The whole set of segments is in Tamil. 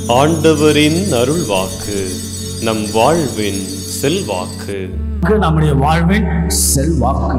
ஆண்டவரின் அருள்வாக்கு நம் வாழ்வின் செல்வாக்கு வாக்கு நம்முடைய வாழ்வின் செல்வாக்கு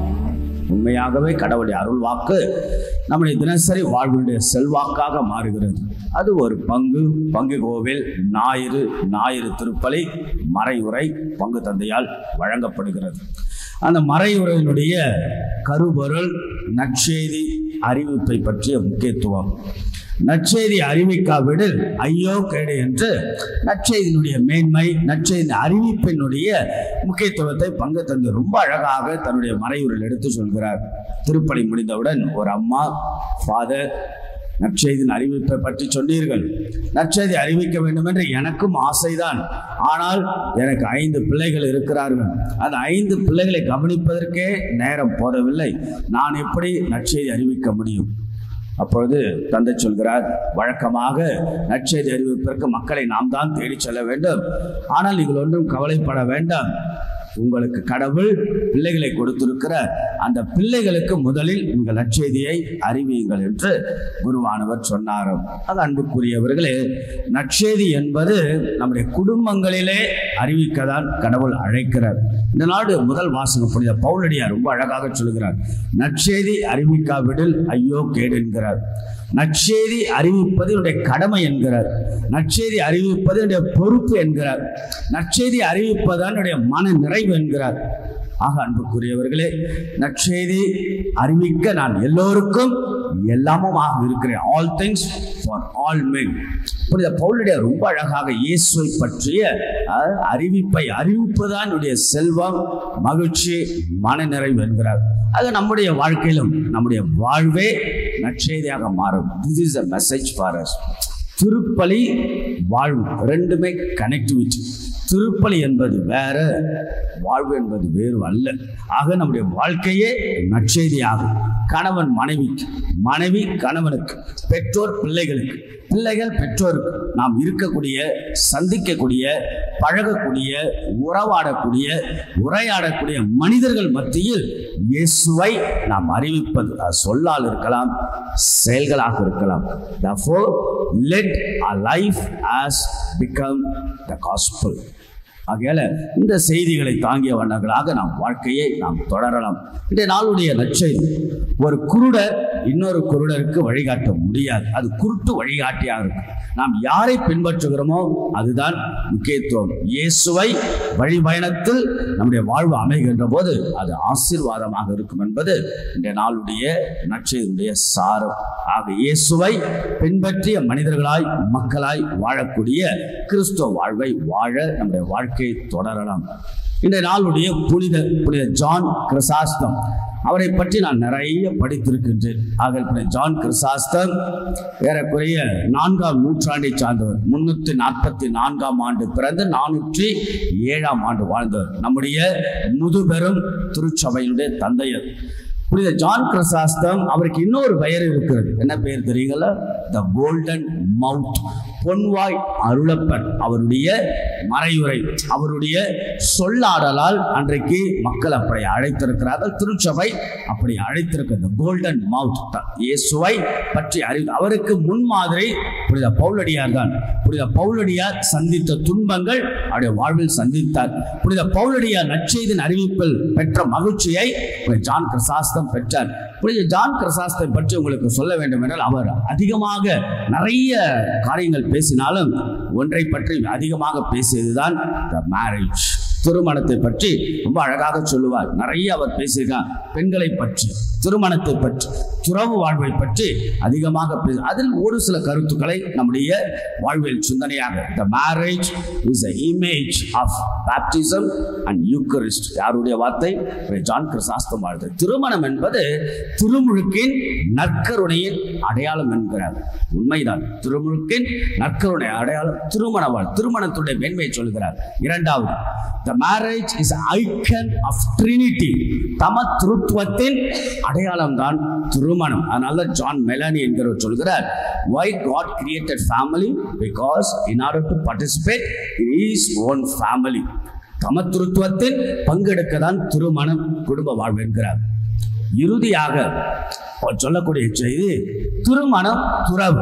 உண்மையாகவே கடவுளுடைய அருள் வாக்கு நம்முடைய தினசரி வாழ்வினுடைய செல்வாக்காக மாறுகிறது அது ஒரு பங்கு பங்கு கோவில் ஞாயிறு ஞாயிறு திருப்பலி மறையுறை பங்கு தந்தையால் வழங்கப்படுகிறது அந்த மறையுறையினுடைய கருபொருள் நற்செய்தி அறிவிப்பை பற்றிய முக்கியத்துவம் நற்செய்தி அறிவிக்காவிடில் ஐயோ கேடு என்று நற்செய்தியினுடைய மேன்மை நற்செய்தி அறிவிப்பினுடைய முக்கியத்துவத்தை பங்கு தந்து ரொம்ப அழகாக தன்னுடைய மறைவுரையில் எடுத்து சொல்கிறார் திருப்பலி முடிந்தவுடன் ஒரு அம்மா ஃபாதர் நற்செய்தியின் அறிவிப்பை பற்றி சொன்னீர்கள் நற்செய்தி அறிவிக்க வேண்டும் என்று எனக்கும் ஆசைதான் ஆனால் எனக்கு ஐந்து பிள்ளைகள் இருக்கிறார்கள் அந்த ஐந்து பிள்ளைகளை கவனிப்பதற்கே நேரம் போதவில்லை நான் எப்படி நற்செய்தி அறிவிக்க முடியும் அப்பொழுது தந்தை சொல்கிறார் வழக்கமாக நற்செய்தி அறிவிப்பிற்கு மக்களை நாம் தான் தேடிச் செல்ல வேண்டும் ஆனால் நீங்கள் ஒன்றும் கவலைப்பட வேண்டாம் உங்களுக்கு கடவுள் பிள்ளைகளை கொடுத்திருக்கிற அந்த பிள்ளைகளுக்கு முதலில் உங்கள் நற்செய்தியை அறிவியுங்கள் என்று குருவானவர் சொன்னாராம் அது அன்புக்குரியவர்களே நற்செய்தி என்பது நம்முடைய குடும்பங்களிலே அறிவிக்கதான் கடவுள் அழைக்கிறார் இந்த நாடு முதல் வாசகம் புனித பவுலடியார் ரொம்ப அழகாக சொல்கிறார் நற்செய்தி அறிவிக்காவிடில் ஐயோ கேடு என்கிறார் நற்செய்தி அறிவிப்பது என்னுடைய கடமை என்கிறார் நற்செய்தி அறிவிப்பது என்னுடைய பொறுப்பு என்கிறார் நற்செய்தி அறிவிப்பதுதான் என்னுடைய மன நிறைவு என்கிறார் ஆக அன்புக்குரியவர்களே நற்செய்தி அறிவிக்க நான் எல்லோருக்கும் எல்லாமுமாக இருக்கிறேன் all things for all men புனித பவுலுடைய ரொம்ப அழகாக இயேசுவை பற்றிய அஹ், அறிவிப்பை அறிவிப்புதான் என்னுடைய செல்வம் மகிழ்ச்சி மனநிறைவு என்கிறார் அது நம்முடைய வாழ்க்கையிலும் நம்முடைய வாழ்வே நற்செய்தியாக மாறும் this is a message for us திருப்பலி வாழ்வு ரெண்டுமே கனெக்டிவிட்டி திருப்பலி என்பது வேற வாழ்வு என்பது வேறு அல்ல ஆக நம்முடைய வாழ்க்கையே நற்செய்தியாகும் கணவன் மனைவிக்கு மனைவி கணவனுக்கு பெற்றோர் பிள்ளைகளுக்கு பிள்ளைகள் பெற்றோருக்கு நாம் இருக்கக்கூடிய சந்திக்கக்கூடிய பழகக்கூடிய உறவாடக்கூடிய உரையாடக்கூடிய மனிதர்கள் மத்தியில் இயேசுவை நாம் அறிவிப்பது அது சொல்லால் இருக்கலாம் செயல்களாக இருக்கலாம் therefore let our life as become the gospel ஆகையால இந்த செய்திகளை தாங்கிய வண்ணங்களாக நாம் வாழ்க்கையை நாம் தொடரலாம் இன்றைய நாளுடைய நற்செய்தி ஒரு குருடர் இன்னொரு குருடருக்கு வழிகாட்ட முடியாது அது குருட்டு வழிகாட்டியாக இருக்கும் நாம் யாரை பின்பற்றுகிறோமோ அதுதான் முக்கியத்துவம் இயேசுவை வழி பயணத்தில் நம்முடைய வாழ்வு அமைகின்ற போது அது ஆசீர்வாதமாக இருக்கும் என்பது இன்றைய நாளுடைய நற்செய்தியுடைய சாரம் ஆக இயேசுவை பின்பற்றிய மனிதர்களாய் மக்களாய் வாழக்கூடிய கிறிஸ்துவ வாழ்வை வாழ நம்முடைய வாழ்க்கையை தொடரலாம் இன்றைய நாளுடைய புனித புனித ஜான் கிறிசாஸ்தம் அவரை பற்றி நான் நிறைய படித்திருக்கின்றேன் ஆக புனித ஜான் கிறிசாஸ்தம் ஏறக்குறைய நான்காம் நூற்றாண்டை சார்ந்தவர் முன்னூத்தி நாற்பத்தி நான்காம் ஆண்டு பிறந்து நானூற்றி ஏழாம் ஆண்டு வாழ்ந்தவர் நம்முடைய முதுபெரும் திருச்சபையினுடைய தந்தையர் புனித ஜான் கிறிசாஸ்தம் அவருக்கு இன்னொரு பெயர் இருக்கிறது என்ன பெயர் தெரியுங்களா த கோல்டன் மவுத் பொன்வாய் அருளப்பன் அவருடைய மறையுரை அவருடைய சொல்லாடலால் அன்றைக்கு மக்கள் அப்படி அழைத்திருக்கிறார்கள் திருச்சபை அப்படி அழைத்திருக்கிறது கோல்டன் மவுத் இயேசுவை பற்றி அறிவு அவருக்கு முன்மாதிரி புனித பவுலடியார் தான் புனித பவுலடியார் சந்தித்த துன்பங்கள் அவருடைய வாழ்வில் சந்தித்தார் புனித பவுலடியார் நற்செய்தின் அறிவிப்பில் பெற்ற மகிழ்ச்சியை புனித ஜான் கிறிசாஸ்தம் பெற்றார் புனித ஜான் கிறிசாஸ்தை பற்றி உங்களுக்கு சொல்ல வேண்டும் என்றால் அவர் அதிகமாக நிறைய காரியங்கள் பேசினாலும் ஒன்றை பற்றி அதிகமாக பேசியதுதான் த மேரேஜ் திருமணத்தை பற்றி ரொம்ப அழகாக சொல்லுவார் நிறைய அவர் பேசியிருக்கார் பெண்களை பற்றி திருமணத்தை பற்றி துறவு வாழ்வை பற்றி அதிகமாக பேச அதில் ஒரு சில கருத்துக்களை நம்முடைய வாழ்வியல் சிந்தனையாக the marriage is a image of baptism and Eucharist யாருடைய வார்த்தை ஜான் கிறிஸ்தாஸ்தம் வாழ்த்து திருமணம் என்பது திருமுழுக்கின் நற்கருணையின் அடையாளம் என்கிறார் உண்மைதான் திருமுழுக்கின் நற்கருணை அடையாளம் திருமண வாழ் திருமணத்துடைய மேன்மையை சொல்கிறார் இரண்டாவது the marriage is icon of Trinity தம திருத்துவத்தின் அடையாளம் தான் திருமணம் அதனால ஜான் மெலானி என்கிறவர் சொல்கிறார் why god created family because in order to participate in his own family தமத்துருத்துவத்தில் பங்கெடுக்க தான் திருமணம் குடும்ப வாழ்வு என்கிறார் இறுதியாக அவர் சொல்லக்கூடிய செய்தி திருமணம் துறவு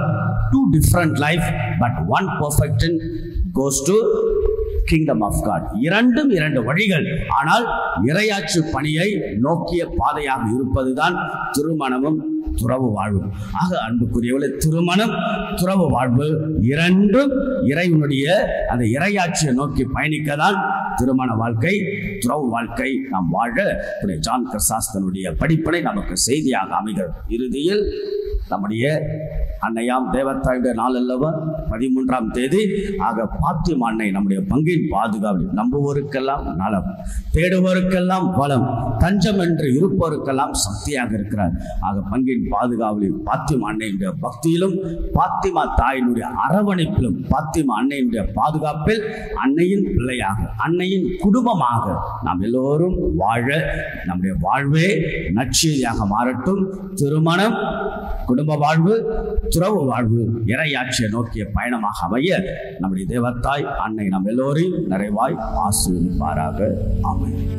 two different life but one perfect goes to kingdom of God இரண்டும் இரண்டு வழிகள் ஆனால் இரையாட்சி பணியை நோக்கிய பாதையாக இருப்பதுதான் திருமணமும் துறவு வாழ்வு ஆக அன்புக்குரியவர்களே திருமணம் துறவு வாழ்வு இரண்டும் இறைவனுடைய அந்த இறையாட்சியை நோக்கி பயணிக்கதான் திருமண வாழ்க்கை துறவு வாழ்க்கை நாம் வாழ புனித ஜான் கிருசாஸ்தனுடைய படிப்பினை நமக்கு செய்தியாக அமைகிறது இறுதியில் நம்முடைய அன்னையாம் தேவத்தாயுடைய நாள் அல்லவா பதிமூன்றாம் தேதி ஆக பாத்தியம் அன்னை நம்முடைய பங்கின் பாதுகாவல் நம்புவோருக்கெல்லாம் நலம் தேடுவோருக்கெல்லாம் பலம் தஞ்சம் என்று இருப்போருக்கெல்லாம் சக்தியாக இருக்கிறார் ஆக பங்கின் பாதுகாவலில் பாத்தியம் அன்னையினுடைய பக்தியிலும் பாத்திமா தாயினுடைய அரவணைப்பிலும் பாத்திமா அன்னையினுடைய பாதுகாப்பில் அன்னையின் பிள்ளையாக அன்னையின் குடும்பமாக நாம் எல்லோரும் வாழ நம்முடைய வாழ்வே நற்செய்தியாக மாறட்டும் திருமணம் குடும்ப வாழ்வு துறவு வாழ்வு இறையாட்சியை நோக்கிய பயணமாக அமைய நம்முடைய தேவத்தாய் அன்னை நம் எல்லோரையும் நிறைவாய் ஆசீர்வதிப்பாராக ஆமென்